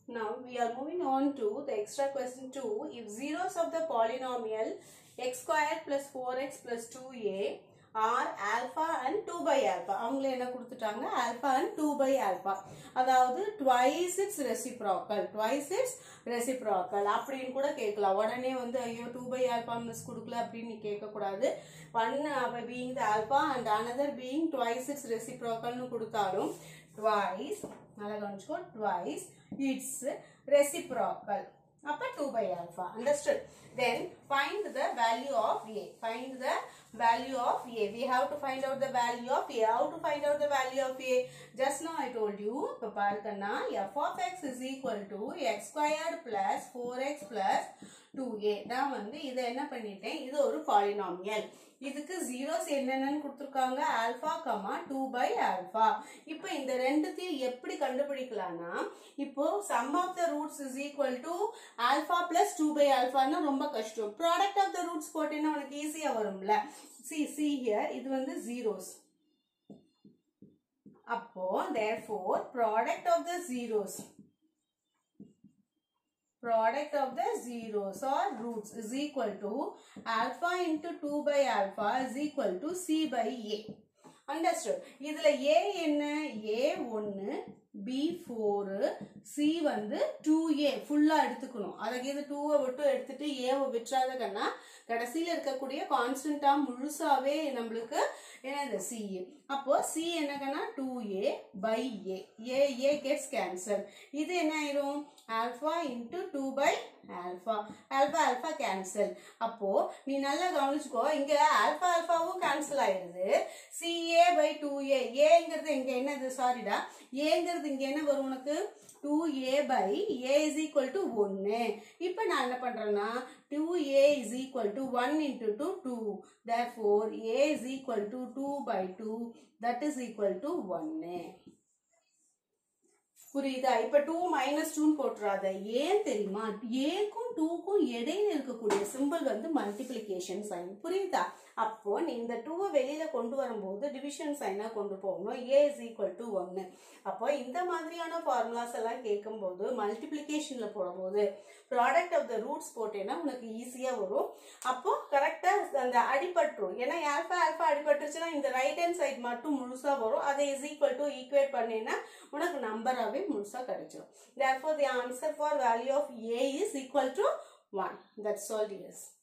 Now we are moving on to the extra question 2. If zeros of the polynomial x squared plus 4x plus 2a are alpha and 2 by alpha அவங்களே என்ன கொடுத்துட்டாங்க alpha and 2 by alpha அதாவது twice its reciprocal twice its reciprocal அப்படின்னு கூட கேட்கலாம் உடனே வந்து ஐயோ 2 by alpha மிஸ் கொடுக்கல அப்படின்னு நீ கேட்கக்கூடாது one uh, being the alpha and another being twice its reciprocal னு கொடுத்தாலும் twice நல்லா கவனிச்சுக்கோ twice its reciprocal அப்ப 2 by alpha understood then find the value of a find the value of a we have to find out the value of a how to find out the value of a just now i told you இப்ப பாருக்கன்னா f of x is equal to x squared plus 4x plus 2a நான் வந்து இதை என்ன பண்ணிட்டேன் இது ஒரு polynomial இதுக்கு zeros என்னென்னு கொடுத்துருக்காங்க alpha comma two by alpha இப்போ இந்த ரெண்டுத்தையும் எப்படி கண்டுபிடிக்கலாம்னா இப்போ sum of the roots is equal to alpha plus two by ஆல்பான்னா ரொம்ப கஷ்டம் ப்ராடக்ட் ஆஃப் த ரூட்ஸ் போட்டீங்கன்னா உனக்கு ஈஸியா வரும்ல சி சி ஹியர் இது வந்து ஜீரோஸ் அப்போ therefore product of the zeros product of the zeros or roots is equal to alpha into 2 by alpha is equal to c by a understood இதுல a என்ன a ஒன்னு b four c வந்து 2a ஃபுல்லா எடுத்துக்கணும் அதுக்கு இது 2 விட்டு எடுத்துட்டு a விட்டுறாத கண்ணா கடைசியில இருக்கக்கூடிய கான்ஸ்டன்டா முழுசாவே நம்மளுக்கு என்னது c அப்போ c என்னங்கன்னா 2a by a a a gets cancel இது என்ன ஆயிரும் alpha into two by alpha alpha alpha cancel அப்போ நீ நல்லா கவனிச்சுக்கோ இங்க ஆல்பா ஆல்பாவும் கேன்சல் ஆயிடுது சிஏ பை டூ ஏ ஏங்கிறது இங்க என்னது சாரிடா ஏங்கிறது இங்க என்ன வரும் உனக்கு two a by a is equal to ஒன்று இப்போ நான் என்ன பண்ணுறேன்னா two a is equal to one into two two there four a is equal to two by two that is equal to ஒன்று புரியுதா இப்ப டூ மைனஸ் டூன்னு போட்டுறாத ஏன் தெரியுமா ஏக்கும் டூக்கும் இடையில இருக்கக்கூடிய சிம்பிள் வந்து மல்டிப்ளிகேஷன் சைன் புரியுதா அப்போ நீ இந்த டூவை வெளியில கொண்டு வரும்போது டிவிஷன் சைனா கொண்டு போகணும் ஏ இஸ் ஈக்குவல் டு ஒன்னு அப்போ இந்த மாதிரியான ஃபார்முலாஸ் எல்லாம் கேட்கும்போது மல்டிப்ளிகேஷன்ல போடும்போது ப்ராடக்ட் ஆஃப் த ரூட்ஸ் போட்டேன்னா உனக்கு ஈஸியா வரும் அப்போ கரெக்டா அந்த அடிபட்டுரும் ஏன்னா ஆல்பா ஆல்பா அடிபட்டுருச்சுன்னா இந்த ரைட் ஹேண்ட் சைட் மட்டும் முழுசா வரும் அதை இஸ் ஈக்குவல் டு ஈக்குவேட் பண்ணேன்னா உனக்கு நம்பராகவே முழுசா கிடைச்சிடும் therefore the answer for value of a is equal to 1 that's all yes